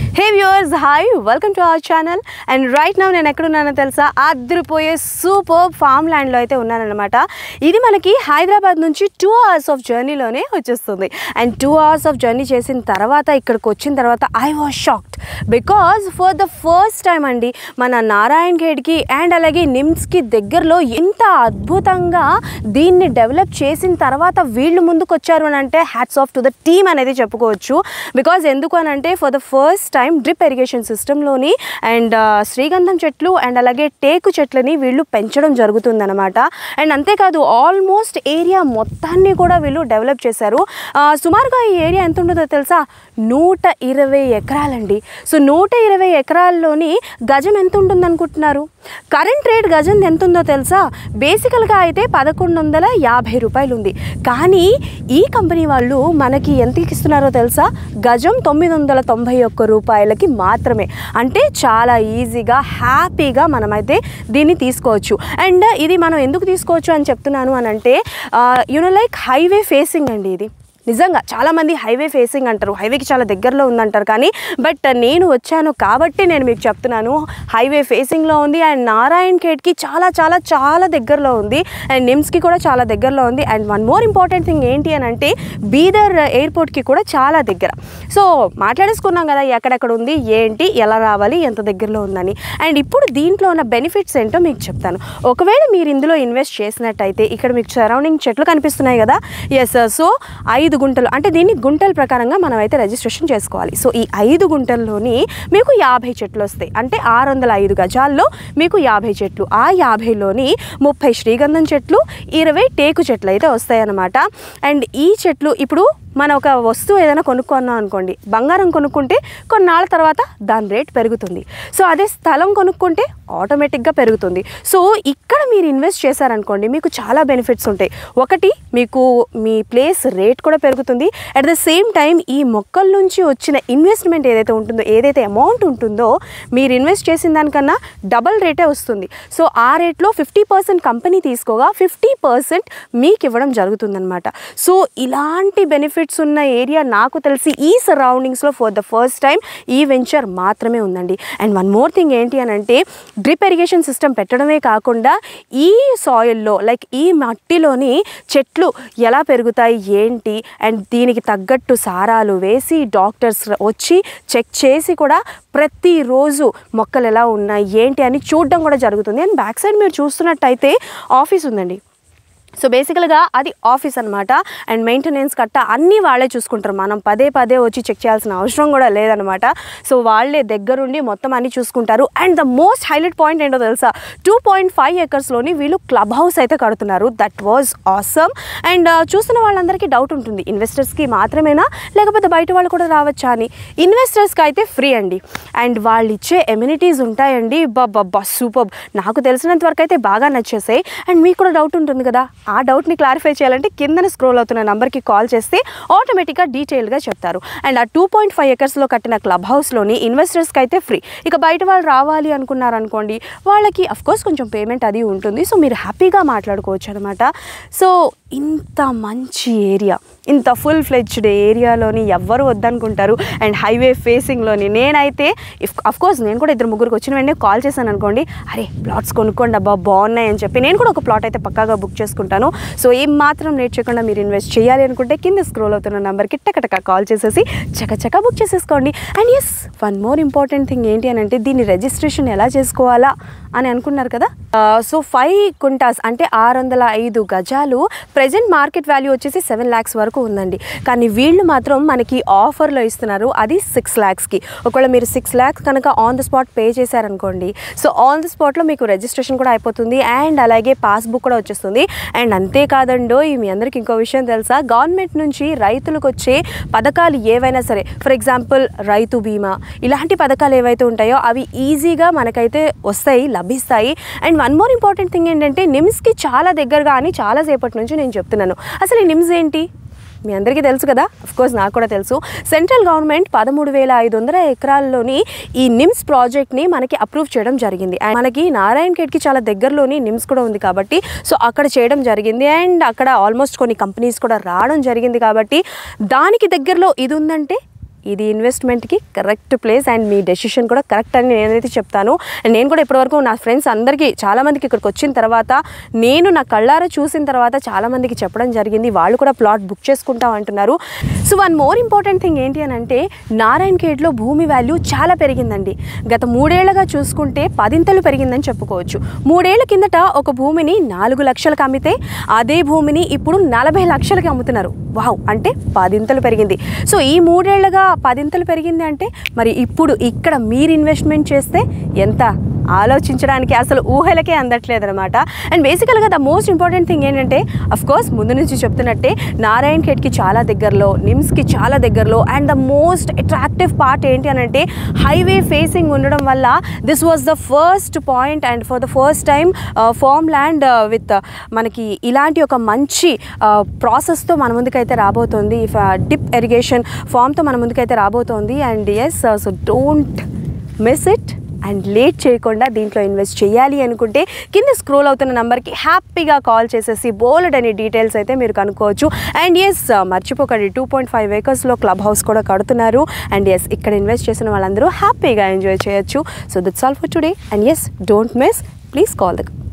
hey viewers hi welcome to our channel and right now నేను ఎక్కడున్నానో తెలుసా అదిరిపోయే సూపర్ ఫామ్ ల్యాండ్లో అయితే ఉన్నానన్నమాట ఇది మనకి హైదరాబాద్ నుంచి టూ అవర్స్ ఆఫ్ జర్నీలోనే వచ్చేస్తుంది and two hours of journey చేసిన తర్వాత ఇక్కడికి వచ్చిన తర్వాత I was shocked because for the first time అండి మన నారాయణ్ ఖేడ్కి అండ్ అలాగే నిమ్స్కి దగ్గరలో ఎంత అద్భుతంగా దీన్ని డెవలప్ చేసిన తర్వాత వీళ్ళు ముందుకు వచ్చారు అని అంటే hats off to the team అనేది చెప్పుకోవచ్చు బికాజ్ ఎందుకు అని అంటే for the first time drip irrigation సిస్టంలోని అండ్ శ్రీగంధం చెట్లు అండ్ అలాగే టేకు చెట్లని వీళ్ళు పెంచడం జరుగుతుందన్నమాట అండ్ అంతేకాదు ఆల్మోస్ట్ ఏరియా మొత్తాన్ని కూడా వీళ్ళు డెవలప్ చేశారు ఆ, సుమారుగా ఈ ఏరియా ఎంత ఉంటుందో తెలుసా నూట ఇరవై ఎకరాలండి సో నూట ఇరవై ఎకరాల్లోని గజం ఎంత ఉంటుంది అనుకుంటున్నారు కరెంట్ రేట్ గజం ఎంత ఉందో తెలుసా బేసికల్గా అయితే పదకొండు వందల యాభై రూపాయలు ఉంది కానీ ఈ కంపెనీ వాళ్ళు మనకి ఎంతకి ఇస్తున్నారో తెలుసా గజం తొమ్మిది వందల తొంభై ఒక్క రూపాయలకి మాత్రమే అంటే చాలా ఈజీగా హ్యాపీగా మనమైతే దీన్ని తీసుకోవచ్చు అండ్ ఇది మనం ఎందుకు తీసుకోవచ్చు అని చెప్తున్నాను అని అంటే యూనో లైక్ హైవే ఫేసింగ్ అండి ఇది నిజంగా చాలామంది హైవే ఫేసింగ్ అంటారు హైవేకి చాలా దగ్గరలో ఉందంటారు కానీ బట్ నేను వచ్చాను కాబట్టి నేను మీకు చెప్తున్నాను హైవే ఫేసింగ్లో ఉంది అండ్ నారాయణ్ ఖేడ్కి చాలా చాలా చాలా దగ్గరలో ఉంది అండ్ నిమ్స్కి కూడా చాలా దగ్గరలో ఉంది and one more important thing ఏంటి అని అంటే బీదర్ ఎయిర్పోర్ట్కి కూడా చాలా దగ్గర సో మాట్లాడేసుకున్నాం కదా ఎక్కడెక్కడ ఉంది ఏంటి ఎలా రావాలి ఎంత దగ్గరలో ఉందని అండ్ ఇప్పుడు దీంట్లో ఉన్న బెనిఫిట్స్ ఏంటో మీకు చెప్తాను ఒకవేళ మీరు ఇందులో ఇన్వెస్ట్ చేసినట్టయితే ఇక్కడ మీకు సరౌండింగ్ చెట్లు కనిపిస్తున్నాయి కదా ఎస్ సో ఐదు గుంటలు అంటే దీన్ని గుంటల ప్రకారంగా మనం అయితే రిజిస్ట్రేషన్ చేసుకోవాలి సో ఈ ఐదు గుంటల్లోని మీకు యాభై చెట్లు వస్తాయి అంటే ఆరు వందల ఐదు గజాల్లో మీకు యాభై చెట్లు ఆ యాభైలోని ముప్పై శ్రీగంధం చెట్లు ఇరవై టేకు చెట్లు అయితే వస్తాయి అన్నమాట అండ్ ఈ చెట్లు ఇప్పుడు మనం ఒక వస్తువు ఏదైనా కొనుక్కున్నాం అనుకోండి బంగారం కొనుక్కుంటే కొన్నాళ్ళ తర్వాత దాని రేట్ పెరుగుతుంది సో అదే స్థలం కొనుక్కుంటే ఆటోమేటిక్గా పెరుగుతుంది సో ఇక్కడ మీరు ఇన్వెస్ట్ చేశారనుకోండి మీకు చాలా బెనిఫిట్స్ ఉంటాయి ఒకటి మీకు మీ ప్లేస్ రేట్ కూడా పెరుగుతుంది అట్ ద సేమ్ టైం ఈ మొక్కల నుంచి వచ్చిన ఇన్వెస్ట్మెంట్ ఏదైతే ఉంటుందో ఏదైతే అమౌంట్ ఉంటుందో మీరు ఇన్వెస్ట్ చేసిన దానికన్నా డబల్ రేటే వస్తుంది సో ఆ రేట్లో ఫిఫ్టీ పర్సెంట్ కంపెనీ తీసుకోగా ఫిఫ్టీ పర్సెంట్ మీకు ఇవ్వడం జరుగుతుందన్నమాట సో ఇలాంటి బెనిఫిట్స్ ఉన్న ఏరియా నాకు తెలిసి ఈ సరౌండింగ్స్లో ఫర్ ద ఫస్ట్ టైం ఈ వెంచర్ మాత్రమే ఉందండి అండ్ వన్ మోర్ థింగ్ ఏంటి అని అంటే డ్రిప్ ఇరిగేషన్ సిస్టమ్ పెట్టడమే కాకుండా ఈ సాయిల్లో లైక్ ఈ మట్టిలోని చెట్లు ఎలా పెరుగుతాయి ఏంటి అండ్ దీనికి తగ్గట్టు సారాలు వేసి డాక్టర్స్ వచ్చి చెక్ చేసి కూడా ప్రతిరోజు మొక్కలు ఎలా ఉన్నాయి ఏంటి అని చూడడం కూడా జరుగుతుంది అండ్ బ్యాక్ సైడ్ మీరు చూస్తున్నట్టయితే ఆఫీస్ ఉందండి సో బేసికల్గా అది ఆఫీస్ అనమాట అండ్ మెయింటెనెన్స్ కట్ట అన్నీ వాళ్ళే చూసుకుంటారు మనం పదే పదే వచ్చి చెక్ చేయాల్సిన అవసరం కూడా లేదనమాట సో వాళ్ళే దగ్గరుండి మొత్తం అన్నీ చూసుకుంటారు and the most highlight point ఏంటో తెలుసా టూ పాయింట్ ఫైవ్ ఎకర్స్లోని వీళ్ళు క్లబ్ హౌస్ అయితే కడుతున్నారు దట్ వాజ్ ఆసమ్ అండ్ చూస్తున్న వాళ్ళందరికీ డౌట్ ఉంటుంది ఇన్వెస్టర్స్కి మాత్రమేనా లేకపోతే బయట వాళ్ళు కూడా రావచ్చా అని ఇన్వెస్టర్స్కి అయితే ఫ్రీ అండి అండ్ వాళ్ళు ఇచ్చే ఎమ్యూనిటీస్ ఉంటాయండి బా సూపర్ నాకు తెలిసినంత వరకు అయితే బాగా నచ్చేసాయి అండ్ మీకు కూడా డౌట్ ఉంటుంది కదా ఆ డౌట్ని క్లారిఫై చేయాలంటే కిందన స్క్రోల్ అవుతున్న నెంబర్కి కాల్ చేస్తే ఆటోమేటిక్గా డీటెయిల్గా చెప్తారు అండ్ ఆ టూ పాయింట్ ఫైవ్ ఎకర్స్లో కట్టిన క్లబ్ హౌస్లోని ఇన్వెస్టర్స్కి అయితే ఫ్రీ ఇక బయట వాళ్ళు రావాలి అనుకున్నారనుకోండి వాళ్ళకి అఫ్కోర్స్ కొంచెం పేమెంట్ అది ఉంటుంది సో మీరు హ్యాపీగా మాట్లాడుకోవచ్చు అనమాట సో ఇంత మంచి ఏరియా ఇంత ఫుల్ ఫ్లెడ్జ్డ్ ఏరియాలోని ఎవ్వరు వద్దనుకుంటారు అండ్ హైవే ఫేసింగ్లోని నేనైతే ఇఫ్ కోర్స్ నేను కూడా ఇద్దరు ముగ్గురికి వచ్చిన వెంటనే కాల్ చేశాను అనుకోండి అరే ప్లాట్స్ కొనుక్కోండి అబ్బా బాగున్నాయి అని చెప్పి నేను కూడా ఒక ప్లాట్ అయితే పక్కాగా బుక్ చేసుకుంటాను సో ఏం మాత్రం లేట్ చేయకుండా మీరు ఇన్వెస్ట్ చేయాలి అనుకుంటే కింద స్క్రోల్ అవుతున్న నెంబర్కి టకటక కాల్ చేసేసి చకచక బుక్ చేసేసుకోండి and yes one more important thing ఏంటి అని అంటే దీన్ని రిజిస్ట్రేషన్ ఎలా చేసుకోవాలా అని అనుకున్నారు కదా సో ఫైవ్ కుంటాస్ అంటే ఆరు వందల ఐదు గజాలు ప్రజెంట్ మార్కెట్ వాల్యూ వచ్చేసి సెవెన్ ల్యాక్స్ వరకు ఉందండి కానీ వీళ్ళు మాత్రం మనకి ఆఫర్లో ఇస్తున్నారు అది సిక్స్ ల్యాక్స్కి ఒకవేళ మీరు సిక్స్ ల్యాక్స్ కనుక ఆన్ ద స్పాట్ పే చేశారనుకోండి సో ఆన్ ద స్పాట్లో మీకు రిజిస్ట్రేషన్ కూడా అయిపోతుంది అండ్ అలాగే పాస్బుక్ కూడా వచ్చేస్తుంది అండ్ అంతేకాదండో మీ అందరికి ఇంకో విషయం తెలుసా గవర్నమెంట్ నుంచి రైతులకు వచ్చే పథకాలు ఏవైనా సరే ఫర్ ఎగ్జాంపుల్ రైతు బీమా ఇలాంటి పథకాలు ఏవైతే ఉంటాయో అవి ఈజీగా మనకైతే వస్తాయి లభిస్తాయి and one more important thing ఏంటంటే నిమ్స్కి చాలా దగ్గరగా అని చాలాసేపటి నుంచి నేను చెప్తున్నాను అసలు ఈ నిమ్స్ ఏంటి మీ అందరికీ తెలుసు కదా కోర్స్ నాకు కూడా తెలుసు సెంట్రల్ గవర్నమెంట్ పదమూడు వేల ఐదు వందల ఎకరాల్లోని ఈ నిమ్స్ ప్రాజెక్ట్ని మనకి అప్రూవ్ చేయడం జరిగింది అండ్ మనకి నారాయణ్ ఖేడ్కి చాలా దగ్గరలోని నిమ్స్ కూడా ఉంది కాబట్టి సో అక్కడ చేయడం జరిగింది అండ్ అక్కడ ఆల్మోస్ట్ కొన్ని కంపెనీస్ కూడా రావడం జరిగింది కాబట్టి దానికి దగ్గరలో ఇది ఉందంటే ఇది ఇన్వెస్ట్మెంట్కి కరెక్ట్ ప్లేస్ అండ్ మీ డెసిషన్ కూడా కరెక్ట్ అని నేనైతే చెప్తాను అండ్ నేను కూడా ఇప్పటివరకు నా ఫ్రెండ్స్ అందరికీ చాలామందికి ఇక్కడికి వచ్చిన తర్వాత నేను నా కళ్ళారా చూసిన తర్వాత చాలామందికి చెప్పడం జరిగింది వాళ్ళు కూడా ప్లాట్ బుక్ చేసుకుంటాం అంటున్నారు so one more important thing ఏంటి అని అంటే నారాయణ ఖేడ్లో భూమి వాల్యూ చాలా పెరిగిందండి గత మూడేళ్లుగా చూసుకుంటే పదింతలు పెరిగిందని చెప్పుకోవచ్చు మూడేళ్ల కిందట ఒక భూమిని నాలుగు లక్షలకు అమ్మితే అదే భూమిని ఇప్పుడు నలభై లక్షలకి అమ్ముతున్నారు వావ్ అంటే పదింతలు పెరిగింది సో ఈ మూడేళ్లుగా పదింతలు పెరిగింది అంటే మరి ఇప్పుడు ఇక్కడ మీరు ఇన్వెస్ట్మెంట్ చేస్తే ఎంత ఆలోచించడానికి అసలు ఊహలకే అందట్లేదు అనమాట అండ్ బేసికల్గా ద మోస్ట్ ఇంపార్టెంట్ థింగ్ ఏంటంటే అఫ్ కోర్స్ ముందు నుంచి చెప్తున్నట్టే నారాయణ్ ఖేడ్కి చాలా దగ్గరలో నిమ్స్కి చాలా దగ్గరలో and the most attractive part ఏంటి అని అంటే హైవే ఫేసింగ్ ఉండడం వల్ల this was the first point and for the first time farm land with మనకి ఇలాంటి ఒక మంచి ప్రాసెస్తో మన ముందుకైతే రాబోతోంది డిప్ ఇరిగేషన్ ఫామ్తో మన ముందుకైతే రాబోతోంది and yes so don't miss it and late చేయకుండా దీంట్లో ఇన్వెస్ట్ చేయాలి అనుకుంటే కింద స్క్రోల్ అవుతున్న నెంబర్కి హ్యాపీగా కాల్ చేసేసి బోల్డ్ అనే డీటెయిల్స్ అయితే మీరు కనుక్కోవచ్చు అండ్ ఎస్ మర్చిపోకండి టూ పాయింట్ ఫైవ్ ఏకర్స్లో క్లబ్ హౌస్ కూడా కడుతున్నారు అండ్ ఎస్ ఇక్కడ ఇన్వెస్ట్ చేసిన వాళ్ళందరూ హ్యాపీగా ఎంజాయ్ చేయొచ్చు so that's all for today and yes don't miss please call the